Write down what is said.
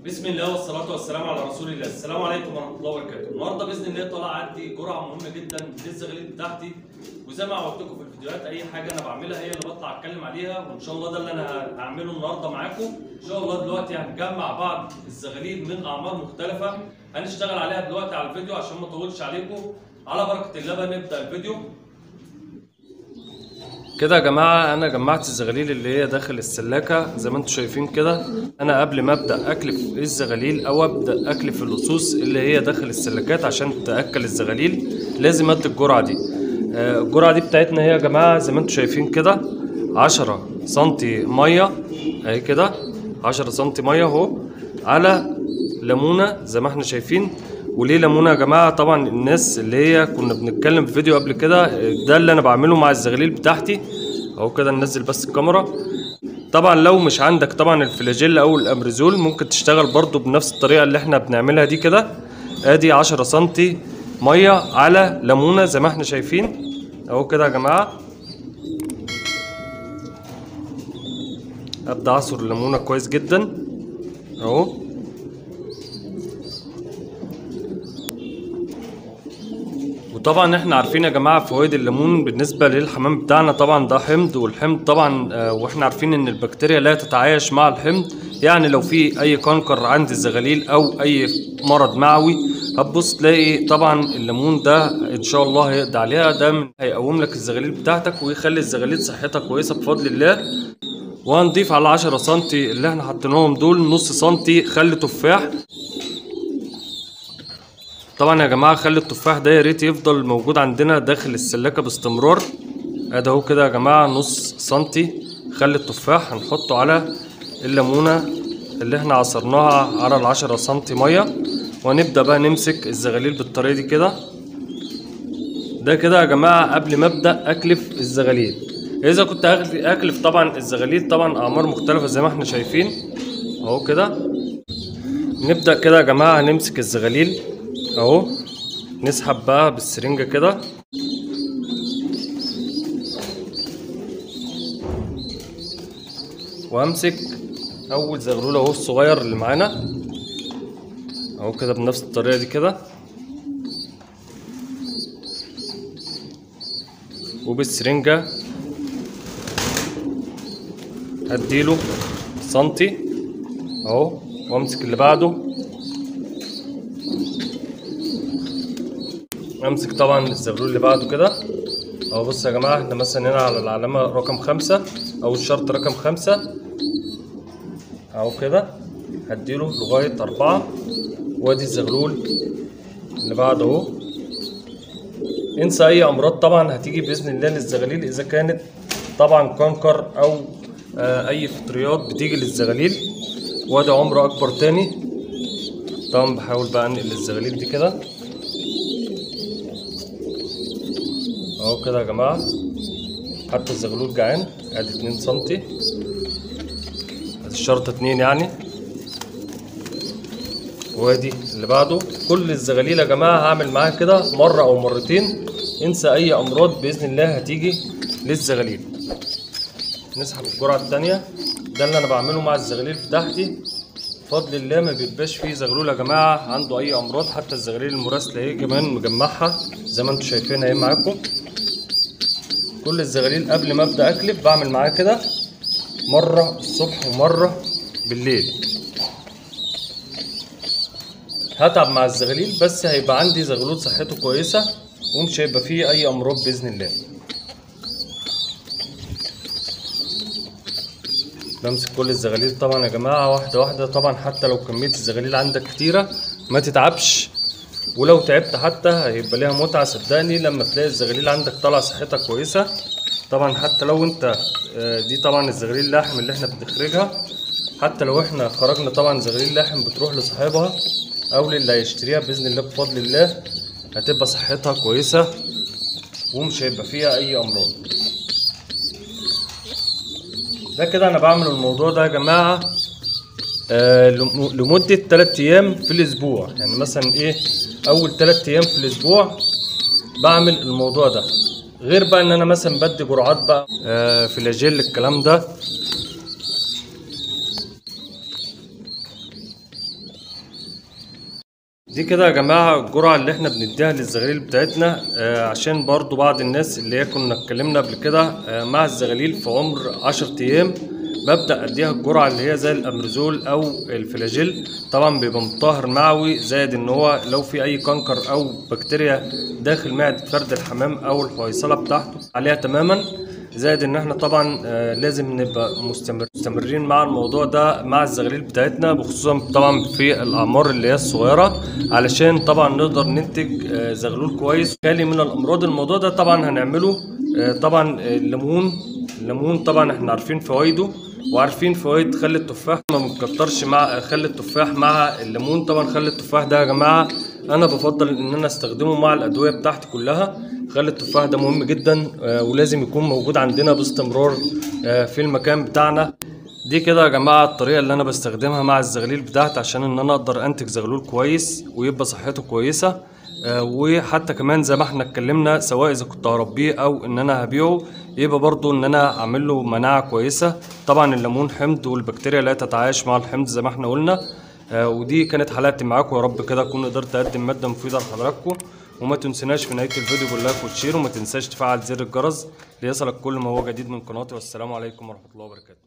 بسم الله والصلاة والسلام على رسول الله، السلام عليكم ورحمة الله وبركاته، النهارده بإذن الله طالع عندي جرعة مهمة جدا للزغاليل بتاعتي وزي ما عودتكم في الفيديوهات أي حاجة أنا بعملها هي اللي بطلع أتكلم عليها وإن شاء الله ده اللي أنا هعمله النهارده معاكم، إن شاء الله دلوقتي هنجمع بعض الزغاليل من أعمار مختلفة هنشتغل عليها دلوقتي على الفيديو عشان ما أطولش عليكم، على بركة الله بقى نبدأ الفيديو. كده يا جماعة أنا جمعت الزغاليل اللي هي داخل السلاكة زي ما انتم شايفين كده أنا قبل ما أبدأ أكلف الزغاليل أو أبدأ أكلف اللصوص اللي هي داخل السلاكات عشان تأكل الزغاليل لازم أدي الجرعة دي آه، الجرعة دي بتاعتنا هي يا جماعة زي ما انتم شايفين كده عشرة سنتي مية أهي كده عشرة سنتي مية أهو على ليمونة زي ما احنا شايفين وليه ليمونه يا جماعه طبعا الناس اللي هي كنا بنتكلم في فيديو قبل كده ده اللي انا بعمله مع الزغاليل بتاعتي اهو كده ننزل بس الكاميرا طبعا لو مش عندك طبعا الفلاجيل او الامريزول ممكن تشتغل برضو بنفس الطريقه اللي احنا بنعملها دي كده ادي 10 سنتي ميه على ليمونه زي ما احنا شايفين اهو كده يا جماعه ابدا اعصر الليمونه كويس جدا اهو وطبعا احنا عارفين يا جماعه فوائد الليمون بالنسبه للحمام بتاعنا طبعا ده حمض والحمض طبعا آه، واحنا عارفين ان البكتيريا لا تتعايش مع الحمض يعني لو في اي كنكر عند الزغاليل او اي مرض معوي هتبص تلاقي طبعا الليمون ده ان شاء الله هيقضي عليها ده من- هيقوم لك الزغاليل بتاعتك ويخلي الزغاليل صحتها كويسه بفضل الله وهنضيف على 10 سنتي اللي احنا حطيناهم دول نص سنتي خل تفاح طبعا يا جماعه خلي التفاح ده يا ريت يفضل موجود عندنا داخل السلاكه باستمرار ادي اهو كده يا جماعه نص سنتي خلي التفاح هنحطه على الليمونه اللي احنا عصرناها على العشرة سنتي ميه ونبدا بقى نمسك الزغاليل بالطريقه دي كده ده كده يا جماعه قبل ما ابدا اكلف الزغاليل اذا كنت أغل- اكلف طبعا الزغاليل طبعا اعمار مختلفه زي ما احنا شايفين اهو كده نبدأ كده يا جماعة هنمسك الزغاليل اهو نسحب بقى بالسرنجة كده وامسك اول زغلول اهو الصغير اللي معانا اهو كده بنفس الطريقة دي كده وبالسرنجة هديله سنتي اهو وامسك اللي بعده امسك طبعا الزغلول اللي بعده كده اهو بص يا جماعه احنا مثلا هنا على العلامه رقم خمسة او الشرط رقم خمسة اهو كده هديله لغايه أربعة وادي الزغلول اللي بعده اهو انسى اي امراض طبعا هتيجي باذن الله للزغاليل اذا كانت طبعا كونكر او آه، اي فطريات بتيجي للزغاليل وادي عمر اكبر تاني طبعا بحاول بقى انقل الزغاليل دي كده اهو كده يا جماعه حتى الزغلول جعان ادي اتنين سنتي ادي الشرطة اتنين يعني وادي اللي بعده كل الزغاليل يا جماعه هعمل معاها كده مره او مرتين انسى اي امراض باذن الله هتيجي للزغاليل نسحب الجرعه التانية ده اللي انا بعمله مع الزغاليل بتاعتي بفضل الله ما بيبقاش فيه زغلول يا جماعه عنده اي امراض حتى الزغاليل المراسله اهي كمان مجمعها زي ما انتم شايفين اهي معاكم كل الزغاليل قبل ما ابدا اكلف بعمل معاه كده مره الصبح ومره بالليل هتعب مع الزغاليل بس هيبقى عندي زغلول صحته كويسه ومش هيبقى فيه اي امراض باذن الله بمسك كل الزغاليل طبعا يا جماعه واحده واحده طبعا حتى لو كميه الزغاليل عندك كتيره ما تتعبش ولو تعبت حتى هيبقى ليها متعه صدقني لما تلاقي الزغاليل عندك طالعه صحتها كويسه طبعا حتى لو انت آه، دي طبعا الزغاليل اللحم اللي احنا بنخرجها حتى لو احنا خرجنا طبعا زغاليل لحم بتروح لصاحبها او للي هيشتريها باذن الله بفضل الله هتبقى صحتها كويسه ومش هيبقى فيها اي امراض ده كده انا بعمل الموضوع ده يا جماعه آه لم- لمده 3 ايام في الاسبوع يعني مثلا ايه اول 3 ايام في الاسبوع بعمل الموضوع ده غير بقى ان انا مثلا بدي جرعات بقى آه فلاجيل الكلام ده دي كده يا جماعة الجرعة اللي احنا بنديها للزغاليل بتاعتنا آه عشان برضو بعض الناس اللي هي كنا اتكلمنا قبل كده آه مع الزغاليل في عمر عشر ايام ببدأ اديها الجرعة اللي هي زي الامريزول او الفلاجيل طبعا بيبقى مطهر معوي زائد ان هو لو في اي كنكر او بكتيريا داخل معدة فرد الحمام او الحويصلة بتاعته عليها تماما زائد ان احنا طبعا آه، لازم نبقى مستمر مستمرين مع الموضوع ده مع الزغاليل بتاعتنا بخصوصا طبعا في الاعمار اللي هي الصغيره علشان طبعا نقدر ننتج آه، زغلول كويس خالي من الامراض الموضوع ده طبعا هنعمله آه، طبعا آه، الليمون الليمون طبعا احنا عارفين فوائده وعارفين فوائد خل التفاح ما بنكترش مع خل التفاح مع الليمون طبعا خل التفاح ده يا جماعه انا بفضل ان انا استخدمه مع الادويه بتاعتي كلها خل التفاح ده مهم جدا آه، ولازم يكون موجود عندنا باستمرار آه، في المكان بتاعنا دي كده يا جماعة الطريقة اللي أنا بستخدمها مع الزغليل بتاعتي عشان إن أنا أقدر أنتج زغلول كويس ويبقى صحته كويسة آه، وحتى كمان زي ما احنا اتكلمنا سواء إذا كنت هربيه أو إن أنا هبيعه يبقى برضو إن أنا أعمل له مناعة كويسة طبعا الليمون حمض والبكتيريا لا تتعايش مع الحمض زي ما احنا قلنا آه، ودي كانت حلقتي معاكم يا رب كده أكون قدرت أقدم مادة مفيدة لحضراتكم وما تنسناش في نهاية الفيديو باللايك وتشير وما تنساش تفعل زر الجرس ليصلك كل ما هو جديد من قناتي والسلام عليكم ورحمة الله وبركاته